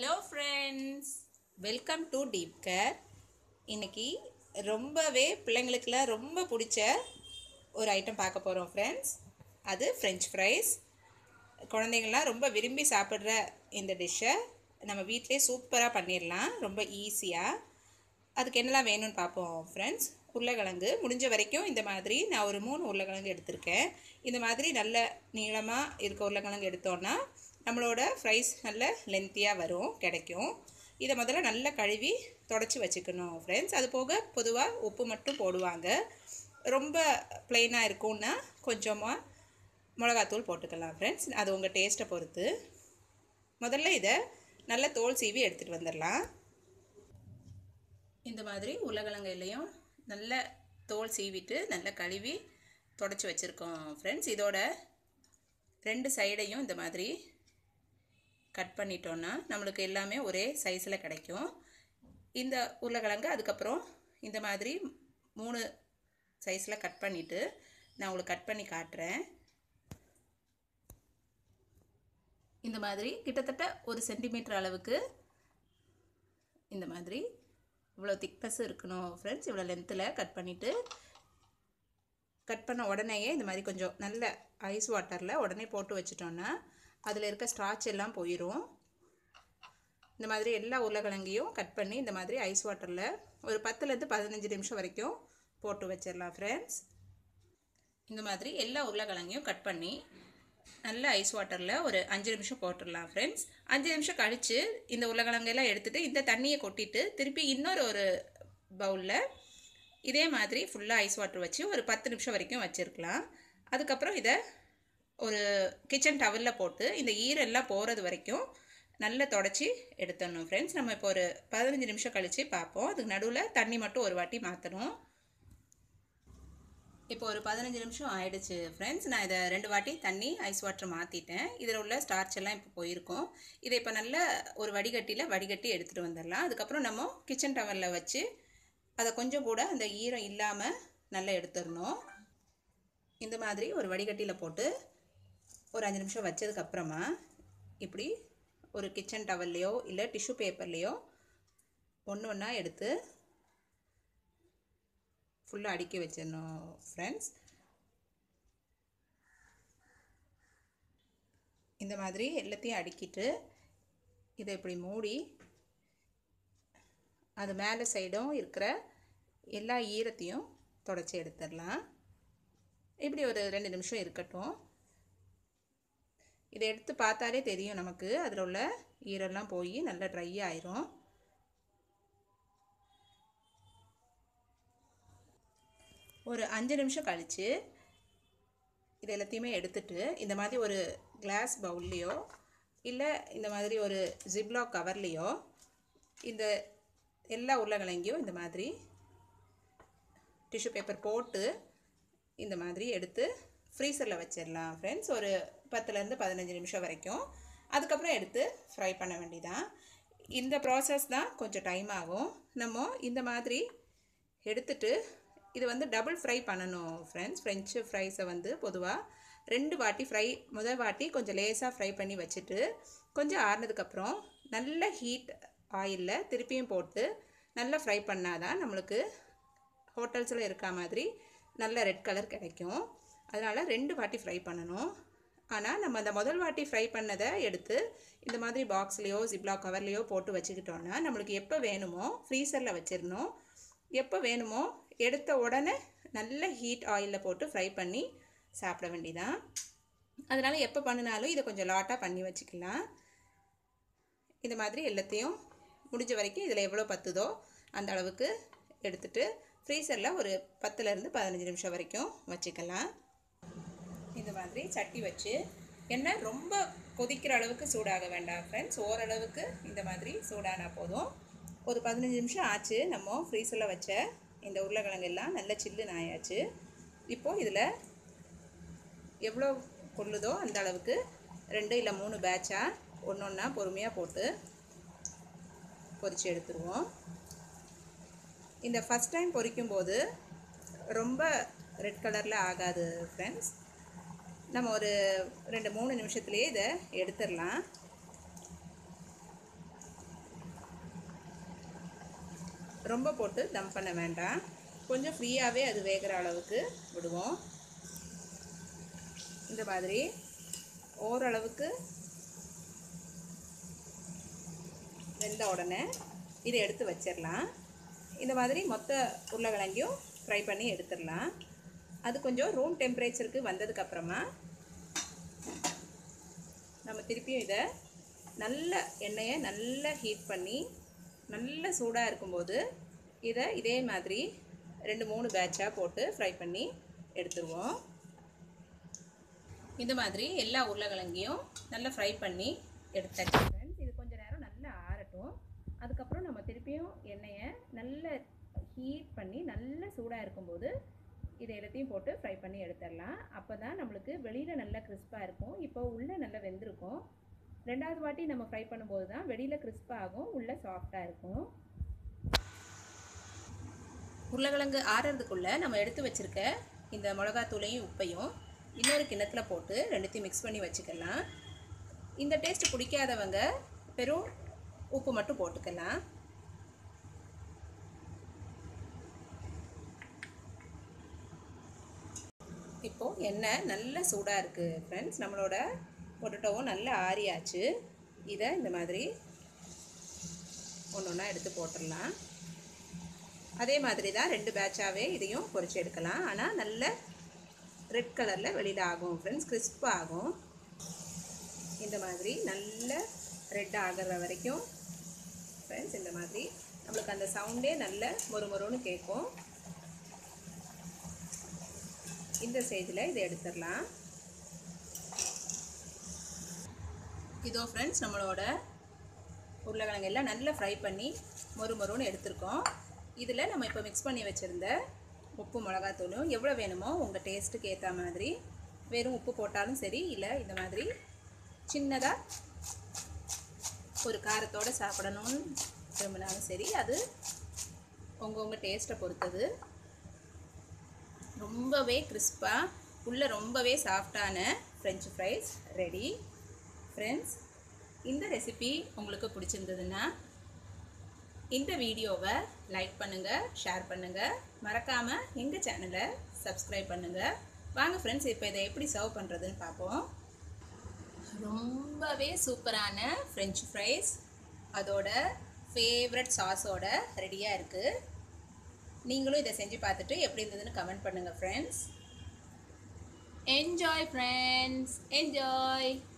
hello friends welcome to deep care இன்னைக்கு ரொம்பவே பிள்ளைங்களுக்குலாம் ரொம்ப பிடிச்ச ஒரு ஐட்டம் பார்க்க போகிறோம் ஃப்ரெண்ட்ஸ் அது ஃப்ரெஞ்ச் ஃப்ரைஸ் குழந்தைங்கள்லாம் ரொம்ப விரும்பி சாப்பிட்ற இந்த டிஷ்ஷை நம்ம வீட்டிலே சூப்பராக பண்ணிடலாம் ரொம்ப ஈஸியாக அதுக்கு என்னெல்லாம் வேணும்னு பார்ப்போம் ஃப்ரெண்ட்ஸ் உருளைக்கிழங்கு முடிஞ்ச வரைக்கும் இந்த மாதிரி நான் ஒரு மூணு உருளைக்கிழங்கு எடுத்திருக்கேன் இந்த மாதிரி நல்ல நீளமாக இருக்க உருளைக்கிழங்கு எடுத்தோன்னா நம்மளோட ஃப்ரைஸ் நல்ல லென்த்தியாக வரும் கிடைக்கும் இதை முதல்ல நல்லா கழுவி தொடச்சி வச்சுக்கணும் ஃப்ரெண்ட்ஸ் அது போக பொதுவாக உப்பு மட்டும் போடுவாங்க ரொம்ப ப்ளெயினாக இருக்கும்னா கொஞ்சமாக மிளகாத்தூள் போட்டுக்கலாம் ஃப்ரெண்ட்ஸ் அது உங்கள் டேஸ்ட்டை பொறுத்து முதல்ல இதை நல்ல தோல் சீவி எடுத்துகிட்டு வந்துடலாம் இந்த மாதிரி உருளைக்கிழங்கையிலையும் நல்ல தோல் சீவிட்டு நல்லா கழுவி தொடச்சி வச்சுருக்கோம் ஃப்ரெண்ட்ஸ் இதோட ரெண்டு சைடையும் இந்த மாதிரி கட் பண்ணிட்டோன்னா நம்மளுக்கு எல்லாமே ஒரே சைஸில் கிடைக்கும் இந்த உருளைக்கிழங்கு அதுக்கப்புறம் இந்த மாதிரி மூணு சைஸில் கட் பண்ணிவிட்டு நான் உங்களுக்கு கட் பண்ணி காட்டுறேன் இந்த மாதிரி கிட்டத்தட்ட ஒரு சென்டிமீட்டர் அளவுக்கு இந்த மாதிரி இவ்வளோ திக்னஸ் இருக்கணும் ஃப்ரெண்ட்ஸ் இவ்வளோ லென்த்தில் கட் பண்ணிவிட்டு கட் பண்ண உடனேயே இந்த மாதிரி கொஞ்சம் நல்ல ஐஸ் வாட்டரில் உடனே போட்டு வச்சிட்டோன்னா அதில் இருக்க ஸ்டார்ச் எல்லாம் போயிடும் இந்த மாதிரி எல்லா உருளைக்கிழங்கையும் கட் பண்ணி இந்த மாதிரி ஐஸ் வாட்டரில் ஒரு பத்துலேருந்து பதினஞ்சு நிமிஷம் வரைக்கும் போட்டு வச்சிடலாம் ஃப்ரெண்ட்ஸ் இந்த மாதிரி எல்லா உருளைக்கிழங்கையும் கட் பண்ணி நல்ல ஐஸ் வாட்டரில் ஒரு அஞ்சு நிமிஷம் போட்டுடலாம் ஃப்ரெண்ட்ஸ் அஞ்சு நிமிஷம் கழித்து இந்த உருளைக்கிழங்கெல்லாம் எடுத்துகிட்டு இந்த தண்ணியை கொட்டிட்டு திருப்பி இன்னொரு ஒரு பவுலில் இதே மாதிரி ஃபுல்லாக ஐஸ் வாட்டர் வச்சு ஒரு பத்து நிமிஷம் வரைக்கும் வச்சுருக்கலாம் அதுக்கப்புறம் இதை ஒரு கிச்சன் டவலில் போட்டு இந்த ஈரெல்லாம் போகிறது வரைக்கும் நல்லா தொடச்சி எடுத்துடணும் ஃப்ரெண்ட்ஸ் நம்ம இப்போ ஒரு பதினஞ்சு நிமிஷம் கழித்து பார்ப்போம் அதுக்கு நடுவில் தண்ணி மட்டும் ஒரு வாட்டி மாற்றணும் இப்போ ஒரு பதினஞ்சு நிமிஷம் ஆயிடுச்சு ஃப்ரெண்ட்ஸ் நான் இதை ரெண்டு வாட்டி தண்ணி ஐஸ் வாட்டர் மாற்றிட்டேன் இதில் உள்ள ஸ்டார்ச் எல்லாம் இப்போ போயிருக்கும் இதை இப்போ நல்ல ஒரு வடிகட்டியில் வடிகட்டி எடுத்துகிட்டு வந்துடலாம் அதுக்கப்புறம் நம்ம கிச்சன் டவலில் வச்சு அதை கொஞ்சம் கூட அந்த ஈரம் இல்லாமல் நல்லா எடுத்துடணும் இந்த மாதிரி ஒரு வடிகட்டியில் போட்டு ஒரு அஞ்சு நிமிஷம் வச்சதுக்கப்புறமா இப்படி ஒரு கிச்சன் டவல்லையோ இல்லை டிஷ்யூ பேப்பர்லேயோ ஒன்று ஒன்றா எடுத்து ஃபுல்லாக அடுக்கி வச்சிடணும் ஃப்ரெண்ட்ஸ் இந்த மாதிரி எல்லாத்தையும் அடுக்கிட்டு இதை இப்படி மூடி அது மேலே சைடும் இருக்கிற எல்லா ஈரத்தையும் தொடச்சி எடுத்துடலாம் இப்படி ஒரு ரெண்டு நிமிஷம் இருக்கட்டும் இதை எடுத்து பார்த்தாலே தெரியும் நமக்கு அதில் உள்ள ஈரெல்லாம் போய் நல்லா ட்ரை ஆயிரும் ஒரு அஞ்சு நிமிஷம் கழித்து இது எல்லாத்தையுமே எடுத்துட்டு இந்த மாதிரி ஒரு கிளாஸ் பவுல்லையோ இல்லை இந்த மாதிரி ஒரு ஜிப்லாக் கவர்லேயோ இந்த எல்லா உருளைக்கிழங்கையும் இந்த மாதிரி டிஷ்யூ பேப்பர் போட்டு இந்த மாதிரி எடுத்து ஃப்ரீசரில் வச்சிடலாம் ஃப்ரெண்ட்ஸ் ஒரு பத்துலேருந்து பதினஞ்சு நிமிஷம் வரைக்கும் அதுக்கப்புறம் எடுத்து ஃப்ரை பண்ண வேண்டியதான் இந்த ப்ராசஸ் தான் கொஞ்சம் டைம் ஆகும் நம்ம இந்த மாதிரி எடுத்துட்டு இது வந்து டபுள் ஃப்ரை பண்ணணும் ஃப்ரெண்ட்ஸ் ஃப்ரெஞ்சு ஃப்ரைஸை வந்து பொதுவாக ரெண்டு வாட்டி ஃப்ரை முதல் வாட்டி கொஞ்சம் லேசாக ஃப்ரை பண்ணி வச்சுட்டு கொஞ்சம் ஆறுனதுக்கப்புறம் நல்ல ஹீட் ஆயிலில் திருப்பியும் போட்டு நல்லா ஃப்ரை பண்ணாதான் நம்மளுக்கு ஹோட்டல்ஸில் இருக்க மாதிரி நல்ல ரெட் கலர் கிடைக்கும் அதனால் ரெண்டு வாட்டி ஃப்ரை பண்ணணும் ஆனால் நம்ம அந்த முதல் வாட்டி ஃப்ரை பண்ணதை எடுத்து இந்த மாதிரி பாக்ஸ்லேயோ ஜிப்லாக் கவர்லேயோ போட்டு வச்சுக்கிட்டோன்னா நம்மளுக்கு எப்போ வேணுமோ ஃப்ரீசரில் வச்சிடணும் எப்போ வேணுமோ எடுத்த உடனே நல்ல ஹீட் ஆயிலில் போட்டு ஃப்ரை பண்ணி சாப்பிட வேண்டியதான் அதனால் எப்போ பண்ணினாலும் இதை கொஞ்சம் லாட்டாக பண்ணி வச்சுக்கலாம் இந்த மாதிரி எல்லாத்தையும் முடிஞ்ச வரைக்கும் இதில் எவ்வளோ பத்துதோ அந்த அளவுக்கு எடுத்துட்டு ஃப்ரீசரில் ஒரு பத்துலேருந்து பதினஞ்சு நிமிஷம் வரைக்கும் வச்சுக்கலாம் இந்த மாதிரி சட்டி வச்சு எண்ணெய் ரொம்ப கொதிக்கிற அளவுக்கு சூடாக வேண்டாம் ஃப்ரெண்ட்ஸ் ஓரளவுக்கு இந்த மாதிரி சூடானா போதும் ஒரு பதினஞ்சு நிமிஷம் ஆச்சு நம்ம ஃப்ரீசரில் வச்ச இந்த உருளைக்கிழங்கு எல்லாம் நல்ல சில்லுன்னு ஆயாச்சு இப்போது இதில் எவ்வளோ கொள்ளுதோ அந்த அளவுக்கு ரெண்டு இல்லை மூணு பேட்சாக ஒன்று ஒன்றா பொறுமையாக போட்டு பொரித்து எடுத்துருவோம் இந்த ஃபஸ்ட் டைம் பொரிக்கும்போது ரொம்ப ரெட் கலரில் ஆகாது ஃப்ரெண்ட்ஸ் நம்ம ஒரு ரெண்டு மூணு நிமிஷத்துலேயே இதை எடுத்துடலாம் ரொம்ப போட்டு தம் பண்ண வேண்டாம் கொஞ்சம் ஃப்ரீயாகவே அது வேகிற அளவுக்கு விடுவோம் இந்த மாதிரி ஓரளவுக்கு வெந்த உடனே இதை எடுத்து வச்சிடலாம் இந்த மாதிரி மொத்த உருளைக்கிழங்கையும் ஃப்ரை பண்ணி எடுத்துடலாம் அது கொஞ்சம் ரூம் டெம்பரேச்சருக்கு வந்ததுக்கப்புறமா நம்ம திருப்பியும் இதை நல்ல எண்ணெயை நல்லா ஹீட் பண்ணி நல்ல சூடாக இருக்கும்போது இதை இதே மாதிரி ரெண்டு மூணு பேட்சாக போட்டு ஃப்ரை பண்ணி எடுத்துருவோம் இந்த மாதிரி எல்லா உருளைக்கிழங்கையும் நல்லா ஃப்ரை பண்ணி எடுத்தாச்சு ஃப்ரெண்ட்ஸ் இது கொஞ்சம் நேரம் நல்லா ஆறட்டும் அதுக்கப்புறம் நம்ம திருப்பியும் எண்ணெயை நல்ல ஹீட் பண்ணி நல்ல சூடாக இருக்கும்போது இதை எல்லாத்தையும் போட்டு ஃப்ரை பண்ணி எடுத்துடலாம் அப்போ தான் நம்மளுக்கு வெளியில் நல்லா கிறிஸ்பாக இருக்கும் இப்போ உள்ளே நல்லா வெந்திருக்கும் ரெண்டாவது வாட்டி நம்ம ஃப்ரை பண்ணும்போது தான் வெளியில் கிறிஸ்பாக ஆகும் உள்ளே சாஃப்டாக இருக்கும் உருளைக்கிழங்கு ஆறுறதுக்குள்ளே நம்ம எடுத்து வச்சுருக்க இந்த மிளகாத்தூளையும் உப்பையும் இன்னொரு கிண்ணத்தில் போட்டு ரெண்டுத்தையும் மிக்ஸ் பண்ணி வச்சுக்கலாம் இந்த டேஸ்ட் பிடிக்காதவங்க வெறும் உப்பு மட்டும் போட்டுக்கலாம் இப்போது எண்ணெய் நல்ல சூடாக இருக்குது ஃப்ரெண்ட்ஸ் நம்மளோட பொட்டட்டோவும் நல்லா ஆறியாச்சு இதை இந்த மாதிரி ஒன்று ஒன்றா எடுத்து போட்டுடலாம் அதே மாதிரி தான் ரெண்டு பேட்சாகவே இதையும் பொரிச்சு எடுக்கலாம் ஆனால் நல்ல ரெட் கலரில் வெளியில் ஆகும் ஃப்ரெண்ட்ஸ் கிறிஸ்பாக ஆகும் இந்த மாதிரி நல்ல ரெட் ஆகிற வரைக்கும் ஃப்ரெண்ட்ஸ் இந்த மாதிரி நம்மளுக்கு அந்த சவுண்டே நல்ல மொறு மொறுன்னு கேட்கும் இந்த ஸ்டேஜில் இதை எடுத்துடலாம் இதோ ஃப்ரெண்ட்ஸ் நம்மளோட உருளைக்கிழங்கு எல்லாம் நல்லா ஃப்ரை பண்ணி மொறு மொறுன்னு எடுத்திருக்கோம் இதில் நம்ம இப்போ மிக்ஸ் பண்ணி வச்சுருந்த உப்பு மிளகாத்தூளும் எவ்வளோ வேணுமோ உங்கள் டேஸ்ட்டுக்கு ஏற்ற மாதிரி வெறும் உப்பு போட்டாலும் சரி இல்லை இந்த மாதிரி சின்னதாக ஒரு காரத்தோடு சாப்பிடணும்னு விரும்பினாலும் சரி அது உங்கள் உங்கள் டேஸ்ட்டை பொறுத்தது ரொம்பவே கிறிஸ்பாக உள்ளே ரொம்பவே சாஃப்டான ஃப்ரெஞ்ச் ஃப்ரைஸ் ரெடி ஃப்ரெண்ட்ஸ் இந்த ரெசிபி உங்களுக்கு பிடிச்சிருந்ததுன்னா இந்த வீடியோவை லைக் பண்ணுங்கள் ஷேர் பண்ணுங்கள் மறக்காமல் எங்கள் சேனலை சப்ஸ்கிரைப் பண்ணுங்கள் வாங்க ஃப்ரெண்ட்ஸ் இப்போ இதை எப்படி சர்வ் பண்ணுறதுன்னு பார்ப்போம் ரொம்பவே சூப்பரான ஃப்ரெஞ்ச் ஃப்ரைஸ் அதோட ஃபேவரட் சாஸோட ரெடியாக இருக்குது நீங்களும் இதை செஞ்சு பார்த்துட்டு எப்படி இருந்ததுன்னு கமெண்ட் பண்ணுங்கள் ஃப்ரெண்ட்ஸ் என்ஜாய் ஃப்ரெண்ட்ஸ் என்ஜாய்